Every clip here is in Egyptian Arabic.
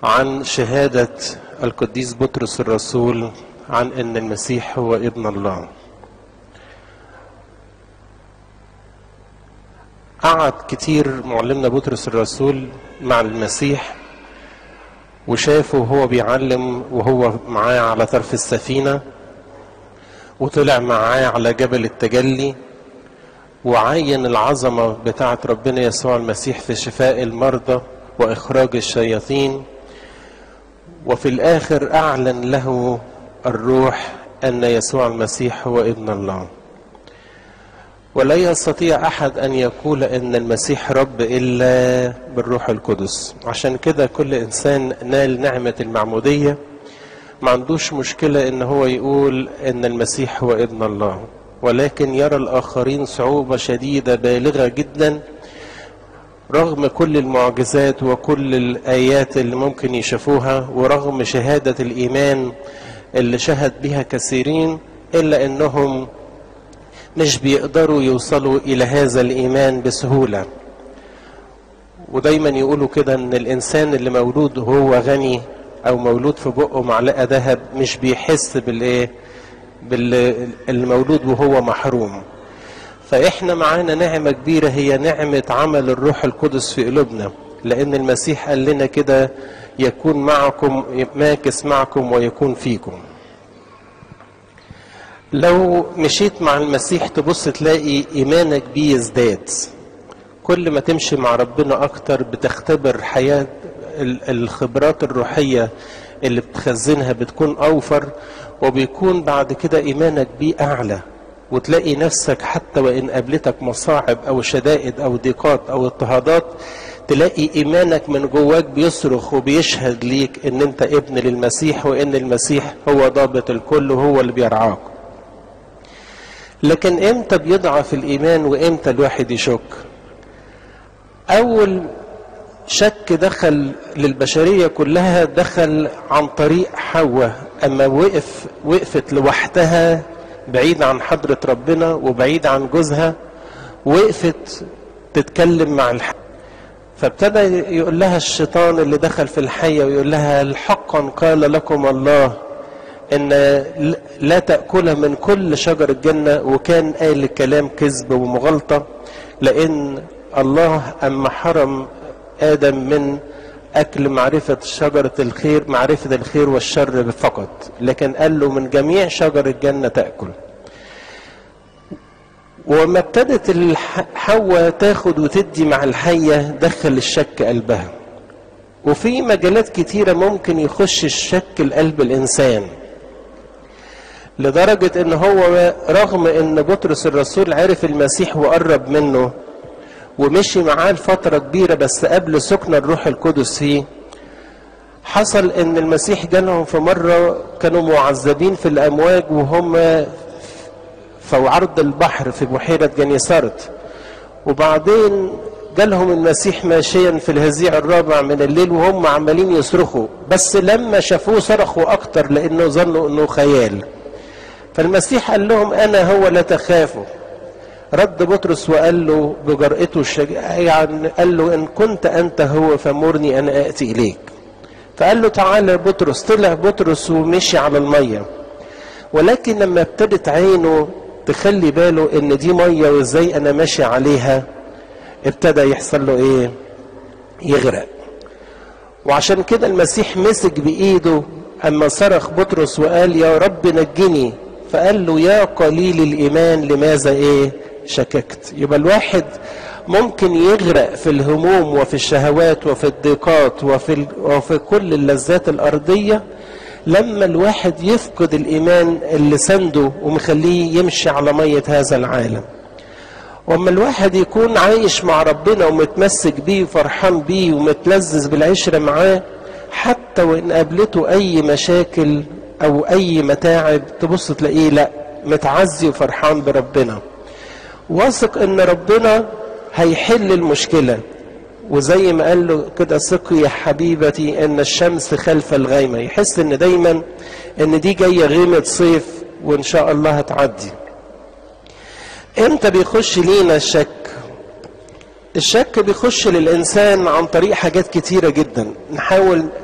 عن شهادة القديس بطرس الرسول عن ان المسيح هو ابن الله قعد كتير معلمنا بطرس الرسول مع المسيح وشافه وهو بيعلم وهو معاه على طرف السفينة وطلع معاه على جبل التجلي وعين العظمة بتاعة ربنا يسوع المسيح في شفاء المرضى وإخراج الشياطين وفي الآخر أعلن له الروح أن يسوع المسيح هو ابن الله ولا يستطيع أحد أن يقول أن المسيح رب إلا بالروح القدس عشان كده كل إنسان نال نعمة المعمودية ما عندوش مشكلة أن هو يقول أن المسيح هو ابن الله ولكن يرى الآخرين صعوبة شديدة بالغة جدا رغم كل المعجزات وكل الآيات اللي ممكن يشوفوها ورغم شهادة الإيمان اللي شهد بها كثيرين إلا أنهم مش بيقدروا يوصلوا إلى هذا الإيمان بسهولة ودايما يقولوا كده أن الإنسان اللي مولود وهو غني أو مولود في بقه معلقة ذهب مش بيحس بالإيه بالمولود وهو محروم فإحنا معانا نعمة كبيرة هي نعمة عمل الروح القدس في قلوبنا لأن المسيح قال لنا كده يكون معكم ماكس معكم ويكون فيكم لو مشيت مع المسيح تبص تلاقي إيمانك بيه يزداد كل ما تمشي مع ربنا أكتر بتختبر حياة الخبرات الروحية اللي بتخزنها بتكون أوفر وبيكون بعد كده إيمانك بيه أعلى وتلاقي نفسك حتى وإن قابلتك مصاعب أو شدائد أو ضيقات أو اضطهادات تلاقي إيمانك من جواك بيصرخ وبيشهد ليك إن أنت ابن للمسيح وإن المسيح هو ضابط الكل وهو اللي بيرعاك لكن إمتى بيضعف الإيمان وإمتى الواحد يشك أول شك دخل للبشرية كلها دخل عن طريق حواء أما وقف وقفت لوحدها بعيد عن حضرة ربنا وبعيد عن جوزها وقفت تتكلم مع الحية فابتدى يقول لها الشيطان اللي دخل في الحية ويقول لها حقا قال لكم الله ان لا تأكل من كل شجر الجنة وكان قال الكلام كذب ومغالطة لان الله اما حرم ادم من اكل معرفة شجرة الخير معرفة الخير والشر فقط لكن قال له من جميع شجر الجنة تأكل وما ابتدت حواء تاخد وتدي مع الحية دخل الشك قلبها وفي مجالات كتيرة ممكن يخش الشك لقلب الإنسان لدرجة ان هو رغم ان بطرس الرسول عرف المسيح وقرب منه ومشي معاه لفترة كبيرة بس قبل سكن الروح القدس فيه حصل ان المسيح جالهم في مرة كانوا معذبين في الامواج وهم في عرض البحر في بحيرة جنيسارت وبعدين جالهم المسيح ماشيا في الهزيع الرابع من الليل وهم عمالين يصرخوا بس لما شافوه صرخوا اكتر لانه ظنوا انه خيال فالمسيح قال لهم انا هو لا تخافوا رد بطرس وقال له بجرأته الشجاعة يعني قال له إن كنت أنت هو فمرني أن آتي إليك فقال له تعالى بطرس طلع بطرس ومشي على المية ولكن لما ابتدت عينه تخلي باله ان دي مية وازاي انا ماشي عليها ابتدى يحصل له ايه يغرق وعشان كده المسيح مسك بايده اما صرخ بطرس وقال يا رب نجني فقال له يا قليل الايمان لماذا ايه شككت يبقى الواحد ممكن يغرق في الهموم وفي الشهوات وفي الضيقات وفي وفي كل اللذات الارضيه لما الواحد يفقد الايمان اللي سنده ومخليه يمشي على ميه هذا العالم واما الواحد يكون عايش مع ربنا ومتمسك بيه وفرحان بيه ومتلذذ بالعشره معاه حتى وان قابلته اي مشاكل او اي متاعب تبص تلاقيه لا متعزي وفرحان بربنا واثق ان ربنا هيحل المشكله وزي ما قال له كده ثقي يا حبيبتي ان الشمس خلف الغيمه يحس ان دايما ان دي جايه غيمه صيف وان شاء الله هتعدي امتى بيخش لينا الشك الشك بيخش للانسان عن طريق حاجات كتيره جدا نحاول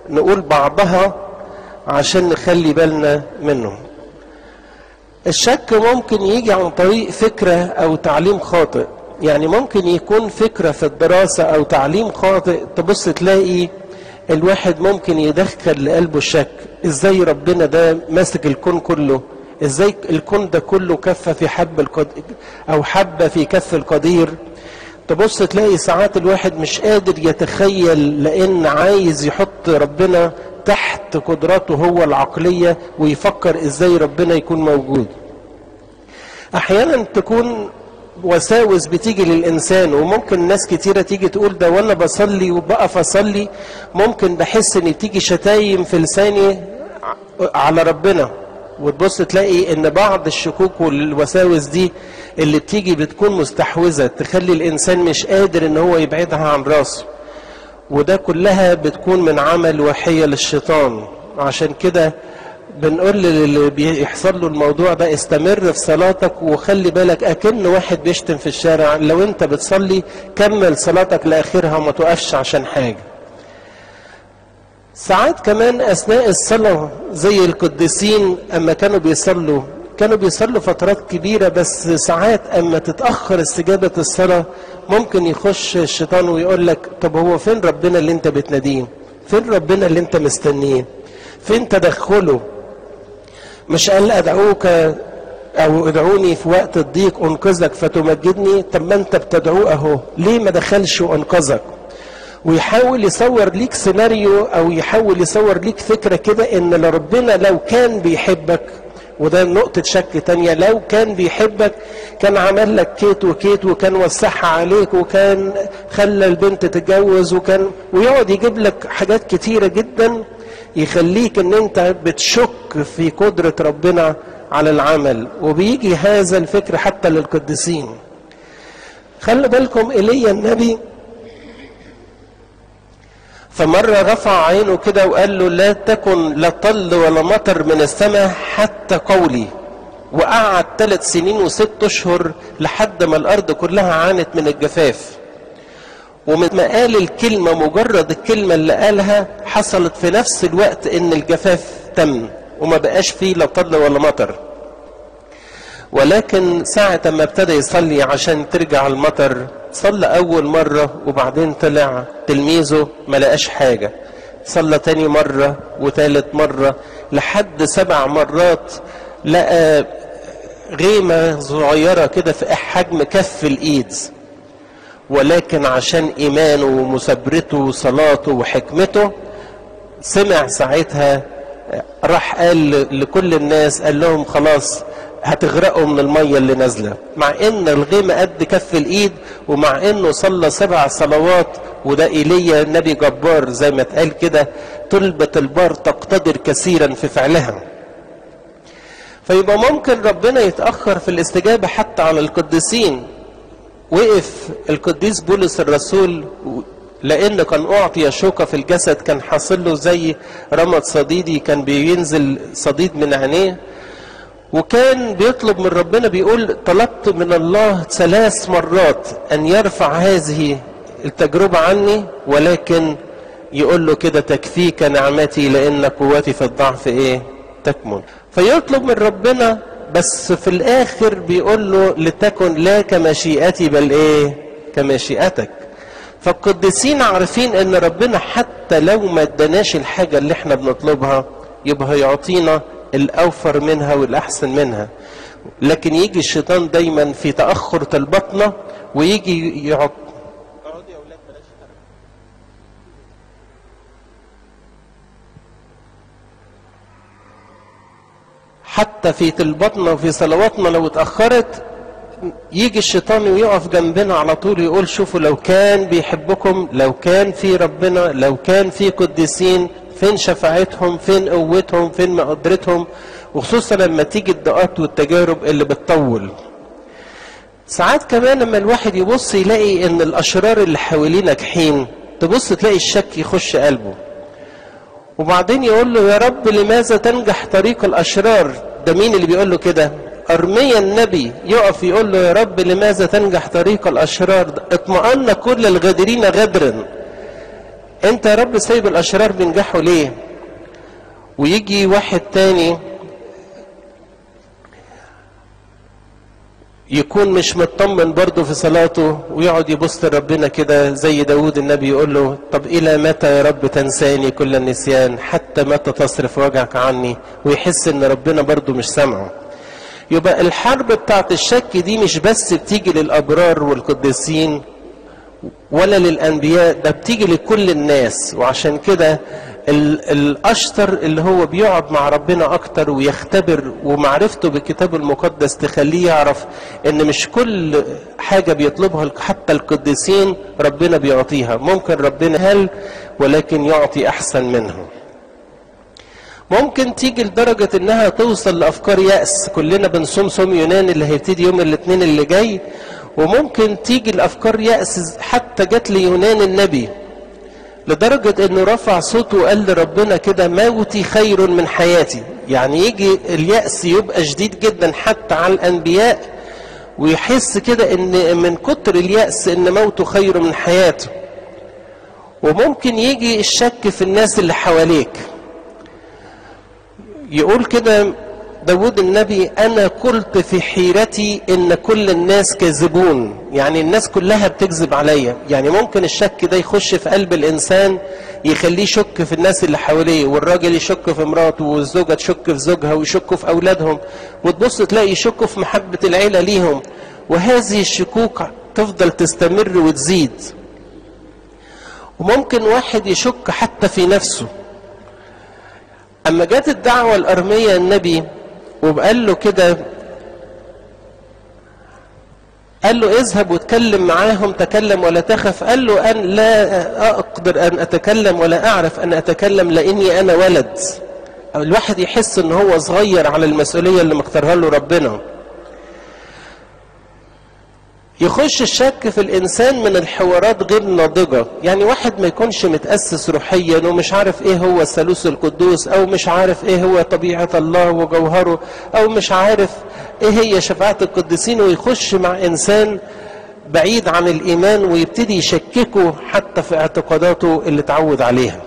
نقول بعضها عشان نخلي بالنا منه الشك ممكن يجي عن طريق فكرة أو تعليم خاطئ يعني ممكن يكون فكرة في الدراسة أو تعليم خاطئ تبص تلاقي الواحد ممكن يدخل لقلبه الشك ازاي ربنا ده ماسك الكون كله ازاي الكون ده كله كفة في حب القد... او حبة في كف القدير تبص تلاقي ساعات الواحد مش قادر يتخيل لان عايز يحط ربنا تحت قدراته هو العقلية ويفكر ازاي ربنا يكون موجود احيانا تكون وساوس بتيجي للانسان وممكن ناس كتيره تيجي تقول ده وانا بصلي وبقف اصلي ممكن بحس ان تيجي شتايم في لساني على ربنا وتبص تلاقي ان بعض الشكوك والوساوس دي اللي بتيجي بتكون مستحوذه تخلي الانسان مش قادر ان هو يبعدها عن راسه وده كلها بتكون من عمل وحيه للشيطان عشان كده بنقول للي بيحصل له الموضوع ده استمر في صلاتك وخلي بالك اكن واحد بيشتم في الشارع لو انت بتصلي كمل صلاتك لاخرها وما توقفش عشان حاجه ساعات كمان اثناء الصلاه زي القديسين اما كانوا بيصلوا كانوا بيصلوا فترات كبيره بس ساعات اما تتاخر استجابه الصلاه ممكن يخش الشيطان ويقول لك طب هو فين ربنا اللي انت بتناديه فين ربنا اللي انت مستنيه فين تدخله مش قال ادعوك او ادعوني في وقت الضيق انقذك فتمجدني طب ما انت بتدعوه اهو ليه ما دخلش وانقذك ويحاول يصور ليك سيناريو او يحاول يصور ليك فكره كده ان ربنا لو كان بيحبك وده نقطة شك تانية لو كان بيحبك كان عمل لك كيت وكيت وكان وسعها عليك وكان خلى البنت تتجوز وكان ويقعد يجيب لك حاجات كتيرة جدا يخليك ان انت بتشك في قدرة ربنا على العمل وبيجي هذا الفكر حتى للقديسين خلي بالكم ايليا النبي فمرة رفع عينه كده وقال له لا تكن لا طل ولا مطر من السماء حتى قولي وقعد ثلاث سنين وست اشهر لحد ما الارض كلها عانت من الجفاف ومن ما قال الكلمة مجرد الكلمة اللي قالها حصلت في نفس الوقت ان الجفاف تم وما بقاش فيه لا طل ولا مطر ولكن ساعة ما ابتدى يصلي عشان ترجع المطر صلى أول مرة وبعدين طلع تلميذه ما لقاش حاجة صلى تاني مرة وتالت مرة لحد سبع مرات لقى غيمة صغيرة كده في حجم كف الإيد ولكن عشان إيمانه ومثابرته وصلاته وحكمته سمع ساعتها راح قال لكل الناس قال لهم خلاص هتغرقوا من المية اللي نازلة مع ان الغيمة قد كف الايد ومع انه صلى سبع صلوات وده ايليا نبي جبار زي ما اتقال كده طلبة البار تقتدر كثيرا في فعلها فيبقى ممكن ربنا يتأخر في الاستجابة حتى على القديسين وقف القديس بولس الرسول لان كان اعطي شوكه في الجسد كان حاصل له زي رمد صديدي كان بينزل صديد من عينيه وكان بيطلب من ربنا بيقول طلبت من الله ثلاث مرات ان يرفع هذه التجربه عني ولكن يقول له كده تكفيك نعمتي لان قوتي في الضعف ايه تكمن فيطلب من ربنا بس في الاخر بيقول له لتكن لا كمشيئتي بل ايه كمشيئتك فالقديسين عارفين ان ربنا حتى لو ما اداناش الحاجه اللي احنا بنطلبها يبقى يعطينا الاوفر منها والاحسن منها لكن يجي الشيطان دايما في تاخر طلباتنا ويجي يعط حتى في طلباتنا وفي صلواتنا لو اتاخرت يجي الشيطان ويقف جنبنا على طول يقول شوفوا لو كان بيحبكم لو كان في ربنا لو كان في قديسين فين شفاعتهم فين قوتهم فين مقدرتهم وخصوصا لما تيجي الضيقات والتجارب اللي بتطول ساعات كمان لما الواحد يبص يلاقي ان الاشرار اللي حواليه ناجحين تبص تلاقي الشك يخش قلبه وبعدين يقول له يا رب لماذا تنجح طريق الاشرار ده مين اللي بيقول له كده ارميا النبي يقف يقول له يا رب لماذا تنجح طريق الاشرار اطمأن كل الغادرين غدرا انت يا رب سايب الاشرار بينجحوا ليه ويجي واحد تاني يكون مش مطمن برضه في صلاته ويقعد يبص لربنا كده زي داود النبي يقول له طب إلى متى يا رب تنساني كل النسيان حتى متى تصرف وجهك عني ويحس ان ربنا برضه مش سامعه يبقى الحرب بتاعت الشك دي مش بس بتيجي للأبرار والقديسين ولا للأنبياء ده بتيجي لكل الناس وعشان كده الأشطر اللي هو بيقعد مع ربنا أكتر ويختبر ومعرفته بالكتاب المقدس تخليه يعرف إن مش كل حاجة بيطلبها حتى القديسين ربنا بيعطيها ممكن ربنا هل ولكن يعطي أحسن منهم ممكن تيجي لدرجة انها توصل لافكار يأس كلنا بنصوم صوم يونان اللي هيبتدي يوم الاثنين اللي جاي وممكن تيجي لافكار يأس حتى جت ليونان النبي لدرجة انه رفع صوته وقال لربنا كده موتي خير من حياتي يعني يجي اليأس يبقى شديد جدا حتى على الانبياء ويحس كده ان من كتر اليأس ان موته خير من حياته وممكن يجي الشك في الناس اللي حواليك يقول كده داود النبي أنا قلت في حيرتي إن كل الناس كاذبون يعني الناس كلها بتكذب عليا يعني ممكن الشك ده يخش في قلب الإنسان يخليه يشك في الناس اللي حواليه والراجل يشك في مراته والزوجة تشك في زوجها ويشكوا في أولادهم وتبص تلاقي يشكوا في محبة العيلة ليهم وهذه الشكوك تفضل تستمر وتزيد وممكن واحد يشك حتى في نفسه أما جت الدعوة الأرمية النبي وقال له كده قال له اذهب واتكلم معاهم تكلم ولا تخف قال له أن لا أقدر أن أتكلم ولا أعرف أن أتكلم لأني أنا ولد الواحد يحس أن هو صغير على المسؤولية اللي مختارها له ربنا يخش الشك في الإنسان من الحوارات غير ناضجة يعني واحد ما يكونش متأسس روحيا ومش عارف إيه هو الثالوث القدوس أو مش عارف إيه هو طبيعة الله وجوهره أو مش عارف إيه هي شفاعة القديسين ويخش مع إنسان بعيد عن الإيمان ويبتدي يشككه حتى في اعتقاداته اللي اتعود عليها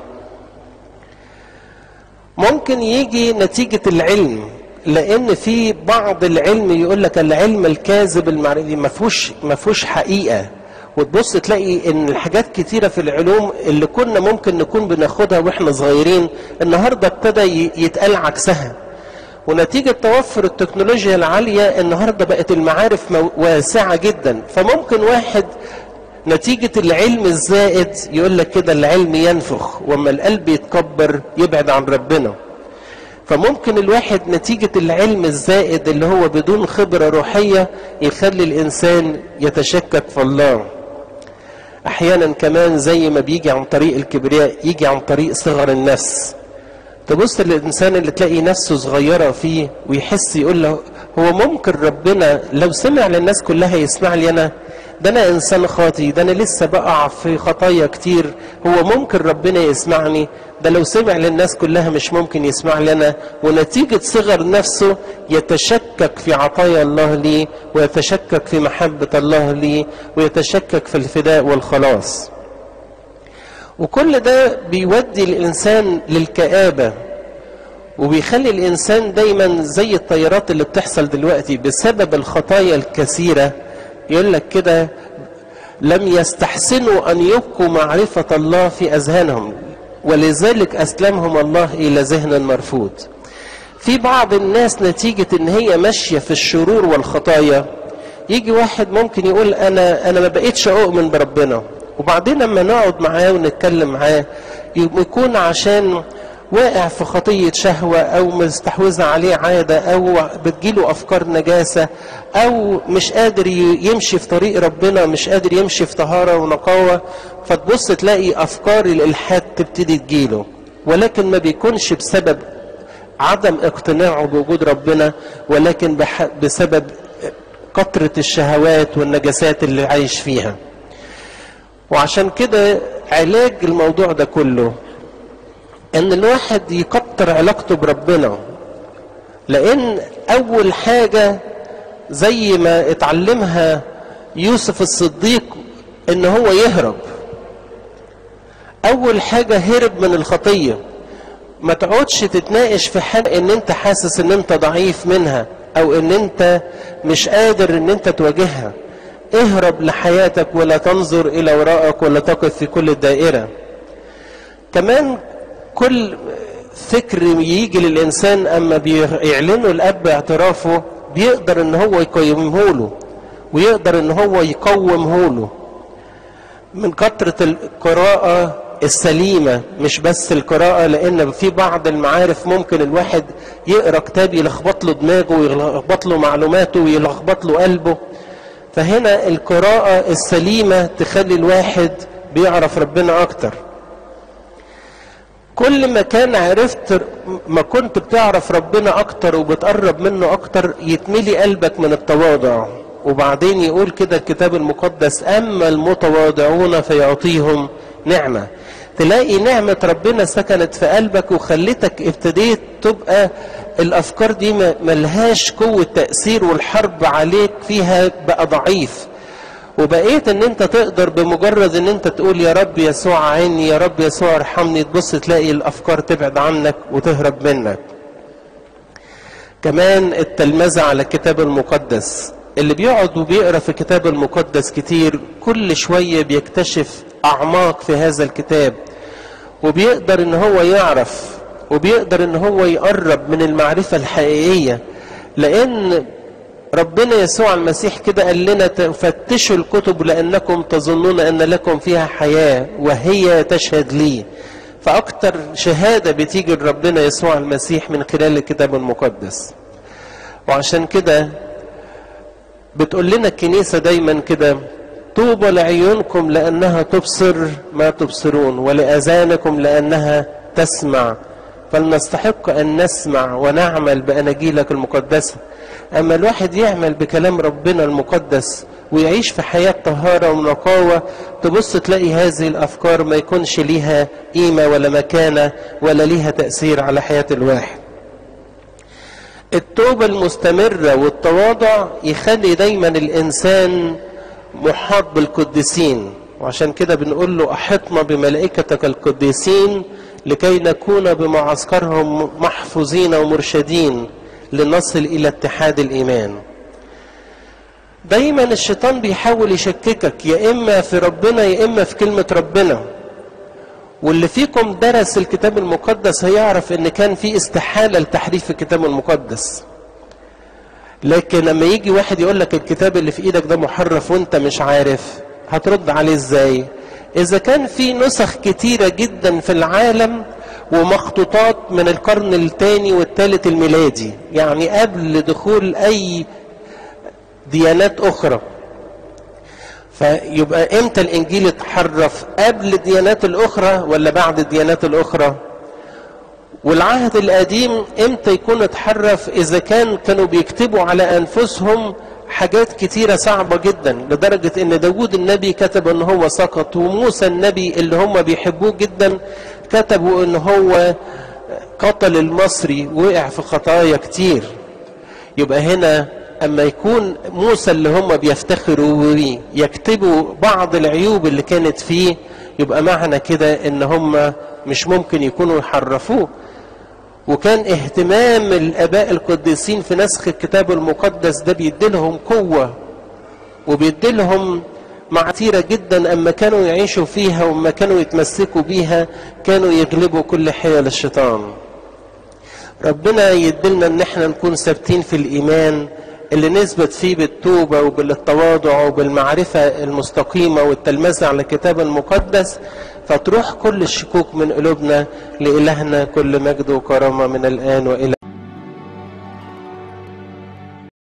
ممكن يجي نتيجة العلم لان في بعض العلم يقول لك العلم الكاذب المعرفي ما فيهوش ما فيهوش حقيقه وتبص تلاقي ان الحاجات كتيره في العلوم اللي كنا ممكن نكون بناخدها واحنا صغيرين النهارده ابتدى يتقال عكسها ونتيجة توفر التكنولوجيا العالية النهاردة بقت المعارف واسعة جدا فممكن واحد نتيجة العلم الزائد يقول لك كده العلم ينفخ وما القلب يتكبر يبعد عن ربنا فممكن الواحد نتيجة العلم الزائد اللي هو بدون خبرة روحية يخلي الإنسان يتشكك في الله أحيانا كمان زي ما بيجي عن طريق الكبرياء يجي عن طريق صغر النفس تبص للإنسان اللي تلاقي نفسه صغيرة فيه ويحس يقول له هو ممكن ربنا لو سمع للناس كلها يسمع لي أنا ده أنا إنسان خاطي ده أنا لسه بقع في خطايا كتير هو ممكن ربنا يسمعني ده لو سمع للناس كلها مش ممكن يسمع لنا ونتيجة صغر نفسه يتشكك في عطايا الله ليه ويتشكك في محبة الله ليه ويتشكك في الفداء والخلاص وكل ده بيودي الإنسان للكآبة وبيخلي الإنسان دايما زي التيارات اللي بتحصل دلوقتي بسبب الخطايا الكثيرة يقول لك كده لم يستحسنوا أن يبقوا معرفة الله في أذهانهم ولذلك أسلمهم الله إلى ذهن مرفوض في بعض الناس نتيجة ان هي ماشية في الشرور والخطايا يجي واحد ممكن يقول انا انا ما بقيتش اؤمن بربنا وبعدين لما نقعد معاه ونتكلم معاه يكون عشان واقع في خطية شهوة أو مستحوذة عليه عادة أو بتجيله أفكار نجاسة أو مش قادر يمشي في طريق ربنا مش قادر يمشي في طهارة ونقاوة فتبص تلاقي أفكار الإلحاد تبتدي تجيله ولكن ما بيكونش بسبب عدم اقتناعه بوجود ربنا ولكن بسبب كثرة الشهوات والنجاسات اللي عايش فيها وعشان كده علاج الموضوع ده كله ان الواحد يكتر علاقته بربنا لان اول حاجة زي ما اتعلمها يوسف الصديق ان هو يهرب اول حاجة هرب من الخطية ما تقعدش تتناقش في حاجة ان انت حاسس ان انت ضعيف منها او ان انت مش قادر ان انت تواجهها اهرب لحياتك ولا تنظر الى وراءك ولا تقف في كل الدائرة كمان كل فكر يجي للإنسان أما بيعلنه الأب اعترافه بيقدر إن هو يقيمه له ويقدر إن هو يقومه له من كثرة القراءة السليمة مش بس القراءة لأن في بعض المعارف ممكن الواحد يقرأ كتاب يلخبط له دماغه ويلخبط له معلوماته ويلخبط له قلبه فهنا القراءة السليمة تخلي الواحد بيعرف ربنا أكتر كل ما كان عرفت ما كنت بتعرف ربنا اكتر وبتقرب منه اكتر يتملي قلبك من التواضع وبعدين يقول كده الكتاب المقدس اما المتواضعون فيعطيهم نعمه تلاقي نعمة ربنا سكنت في قلبك وخلتك ابتديت تبقى الأفكار دي ملهاش قوة تأثير والحرب عليك فيها بقى ضعيف وبقيت ان انت تقدر بمجرد ان انت تقول يا رب يسوع عيني يا رب يسوع ارحمني تبص تلاقي الافكار تبعد عنك وتهرب منك كمان التلمذة على الكتاب المقدس اللي بيقعد وبيقرا في الكتاب المقدس كتير كل شوية بيكتشف اعماق في هذا الكتاب وبيقدر ان هو يعرف وبيقدر ان هو يقرب من المعرفة الحقيقية لان ربنا يسوع المسيح كده قال لنا فتشوا الكتب لأنكم تظنون أن لكم فيها حياة وهي تشهد لي فأكتر شهادة بتيجي لربنا يسوع المسيح من خلال الكتاب المقدس وعشان كده بتقول لنا الكنيسة دايما كده طوبى لعيونكم لأنها تبصر ما تبصرون ولأذانكم لأنها تسمع فلنستحق أن نسمع ونعمل بأناجيلك المقدسة أما الواحد يعمل بكلام ربنا المقدس ويعيش في حياة طهارة ونقاوة تبص تلاقي هذه الأفكار ما يكونش ليها قيمة ولا مكانة ولا ليها تأثير على حياة الواحد التوبة المستمرة والتواضع يخلي دايما الإنسان محاط بالقديسين وعشان كده بنقول له أحطنا بملائكتك القديسين لكي نكون بمعسكرهم محفوظين ومرشدين لنصل إلى اتحاد الإيمان دايما الشيطان بيحاول يشككك يا إما في ربنا يا إما في كلمة ربنا واللي فيكم درس الكتاب المقدس هيعرف ان كان في استحالة لتحريف الكتاب المقدس لكن لما يجي واحد يقول لك الكتاب اللي في ايدك ده محرف وانت مش عارف هترد عليه ازاي اذا كان في نسخ كتيرة جدا في العالم ومخطوطات من القرن الثاني والثالث الميلادي يعني قبل دخول اي ديانات اخرى فيبقى امتى الانجيل اتحرف قبل الديانات الاخرى ولا بعد الديانات الاخرى والعهد القديم امتى يكون اتحرف اذا كان كانوا بيكتبوا على انفسهم حاجات كتيرة صعبة جدا لدرجة ان داود النبي كتب ان هو سقط وموسى النبي اللي هم بيحبوه جدا كتبوا ان هو قتل المصري وقع في خطايا كتير يبقى هنا اما يكون موسى اللي هم بيفتخروا بيه يكتبوا بعض العيوب اللي كانت فيه يبقى معنى كده ان هم مش ممكن يكونوا يحرفوه وكان اهتمام الاباء القديسين في نسخ الكتاب المقدس ده بيديلهم قوه وبيديلهم معتيرة جدا أما كانوا يعيشوا فيها وما كانوا يتمسكوا بيها كانوا يغلبوا كل حيل الشيطان ربنا يدلنا ان احنا نكون ثابتين في الايمان اللي نثبت فيه بالتوبة وبالتواضع وبالمعرفة المستقيمة والتلمذة على الكتاب المقدس فتروح كل الشكوك من قلوبنا لإلهنا كل مجد وكرامة من الآن وإلى